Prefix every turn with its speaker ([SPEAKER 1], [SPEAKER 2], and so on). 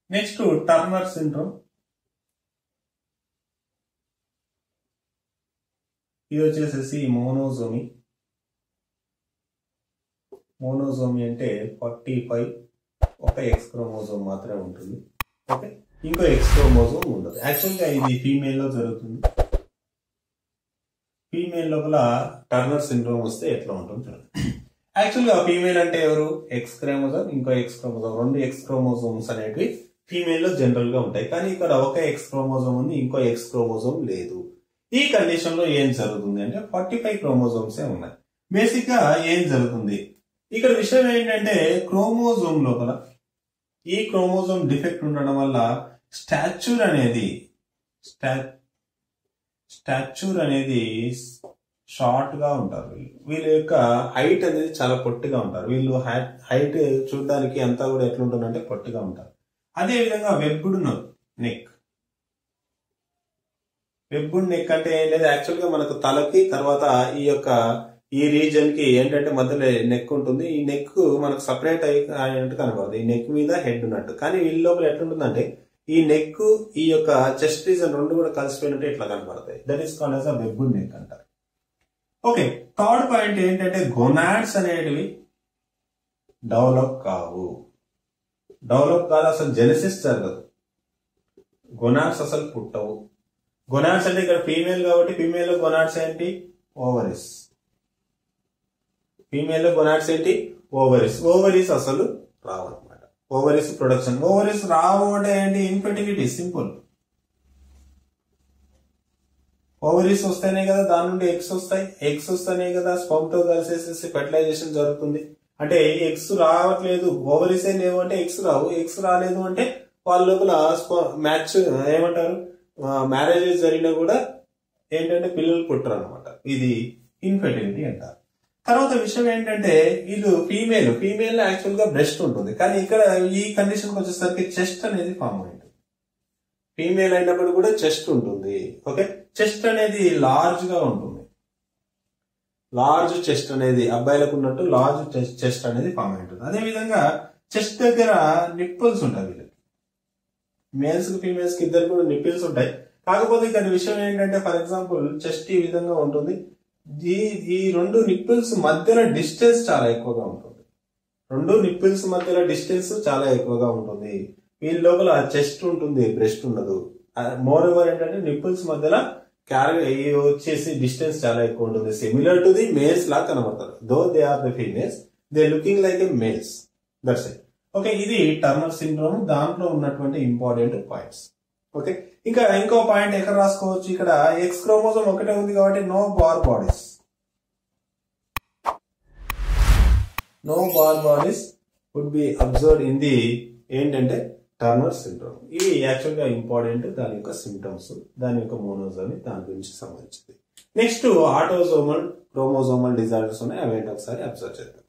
[SPEAKER 1] next Turner syndrome ఇది వచ్చేసేసి monosomy monosomy అంటే ఫార్టీ ఫైవ్ ఒక ఎక్స్ క్రోమోజోమ్ మాత్రమే ఉంటుంది ఓకే ఇంకో ఎక్స్ క్రోమోజోమ్ ఉండదు యాక్చువల్గా ఇది ఫీమేల్ లో జరుగుతుంది ఫీమేల్ లోపల టర్నర్ సిండ్రోమ్ వస్తే ఎట్లా ఉంటుంది చూడండి యాక్చువల్గా ఫీమేల్ అంటే ఎవరు ఎక్స్ క్రోమోజోమ్ ఇంకో ఎక్స్ క్రోమోజోమ్ రెండు ఎక్స్ క్రోమోజోమ్స్ అనేటివి ఫీమేల్ లో జనరల్ గా ఉంటాయి కానీ ఇక్కడ ఒక ఎక్స్ క్రోమోజోమ్ ఉంది ఇంకో ఎక్స్ క్రోమోజోమ్ లేదు ఈ కండిషన్ లో ఏం జరుగుతుంది అంటే ఫార్టీ ఫైవ్ క్రోమోజోమ్స్ ఉన్నాయి బేసిక్ గా ఏం జరుగుతుంది ఇక్కడ విషయం ఏంటంటే క్రోమోజోమ్ లోపల ఈ క్రోమోజోమ్ డిఫెక్ట్ ఉండడం వల్ల స్టాచ్యూర్ అనేది స్టాచ్యూర్ అనేది షార్ట్ గా ఉంటారు వీళ్ళు వీళ్ళ యొక్క హైట్ అనేది చాలా పొట్టిగా ఉంటారు వీళ్ళు హైట్ చూడడానికి అంతా కూడా ఎట్లుంటుందంటే పొట్టిగా ఉంటారు అదే విధంగా వెబ్బుడు నెక్ వెబ్బుడ్ నెక్ అంటే ఏం లేదు యాక్చువల్ గా మనకు తలకి తర్వాత ఈ యొక్క ఈ రీజన్ కి ఏంటంటే మధ్యలో నెక్ ఉంటుంది ఈ నెక్ మనకు సపరేట్ అయినట్టు కనబడదు ఈ నెక్ మీద హెడ్ ఉన్నట్టు కానీ వీళ్ళ లోపల ఎట్లుంటుందంటే ఈ నెక్ ఈ యొక్క చెస్ట్ రీజన్ రెండు కూడా కలిసిపోయినట్టు ఇట్లా కనబడతాయి that is called as a webbed neck అంటారు ఓకే థర్డ్ పాయింట్ ఏంటంటే గొనాడ్స్ అనేటివి డెవలప్ కావు డెవలప్ కాదు అసలు జెనసిస్ జరగదు గొనాడ్స్ అసలు పుట్టవు గొనాడ్స్ అంటే ఇక్కడ ఫీమేల్ కాబట్టి ఫీమేల్ లో గొనాడ్స్ ఏంటి ఓవరీస్ ఫీమేల్ లో గొనాడ్స్ ఏంటి ఓవరీస్ ఓవరీస్ అసలు రావు అనమాట ఓవరీస్ ప్రొడక్షన్ ఓవరీస్ రావు అంటే ఏంటి ఇన్ఫెర్టిలిటీ సింపుల్ ఓవరీస్ వస్తేనే కదా దాని నుండి ఎగ్స్ వస్తాయి ఎగ్స్ వస్తేనే కదా స్పమ్ తో కలిసేసి ఫెర్టిలైజేషన్ జరుగుతుంది అంటే ఎగ్స్ రావట్లేదు ఓవరీసే లేవు అంటే ఎగ్స్ రావు ఎగ్స్ రాలేదు అంటే వాళ్ళ లోపల మ్యాచ్ ఏమంటారు మ్యారేజెస్ జరిగినా కూడా ఏంటంటే పిల్లలు పుట్టరు అనమాట ఇది ఇన్ఫెర్టిలిటీ అంటారు తర్వాత విషయం ఏంటంటే వీళ్ళు ఫీమేల్ ఫీమేల్ యాక్చువల్ గా బ్రెస్ట్ ఉంటుంది కానీ ఇక్కడ ఈ కండిషన్ వచ్చేసరికి చెస్ట్ అనేది ఫామ్ అయింది ఫీమేల్ అయినప్పుడు కూడా చెస్ట్ ఉంటుంది ఓకే చెస్ట్ అనేది లార్జ్ గా ఉంటుంది లార్జ్ చెస్ట్ అనేది అబ్బాయిలకు ఉన్నట్టు లార్జ్ చెస్ట్ అనేది ఫామ్ అయి ఉంటుంది అదే విధంగా చెస్ట్ దగ్గర నిప్పుల్స్ ఉంటాయి వీళ్ళకి మేల్స్ కి ఫీమేల్స్ కి ఇద్దరు కూడా నిప్పిల్స్ ఉంటాయి కాకపోతే ఇక్కడ విషయం ఏంటంటే ఫర్ ఎగ్జాంపుల్ చెస్ట్ ఈ విధంగా ఉంటుంది ఈ ఈ రెండు నిప్పిల్స్ మధ్యలో డిస్టెన్స్ చాలా ఎక్కువగా ఉంటుంది రెండు నిప్పిల్స్ మధ్యలో డిస్టెన్స్ చాలా ఎక్కువగా ఉంటుంది వీళ్ళ లోపల చెస్ట్ ఉంటుంది బ్రెస్ట్ ఉండదు మోర్ ఓవర్ ఏంటంటే నిప్పుల్స్ మధ్యలో క్యారీ వచ్చేసి డిస్టెన్స్ చాలా ఎక్కువ ఉంటుంది సిమిలర్ టు ది మేల్స్ లా కనబడతారు though they are the females they looking like a males that's it okay ఇది టర్నర్ సిండ్రోమ్ దాంట్లో ఉన్నటువంటి ఇంపార్టెంట్ పాయింట్స్ ఓకే ఇంకా ఇంకో పాయింట్ ఎక్కడ రాసుకోవచ్చు ఇక్కడ ఎక్స్ క్రోమోజోమ్ ఒకటే ఉంది కాబట్టి no Barr bodies no Barr bodies would be observe in the ఏంటంటే టర్నర్ సిండ్రోమ్ ఇవి యాక్చువల్ గా ఇంపార్టెంట్ దాని యొక్క సిమ్టమ్స్ దాని యొక్క మోనోజోమ్ దాని గురించి సంబంధించింది నెక్స్ట్ ఆటోజోమల్ క్రోమోజోమల్ డిజార్డర్స్ ఉన్నాయి అవేంటి ఒకసారి అబ్జర్వ్ చేద్దాం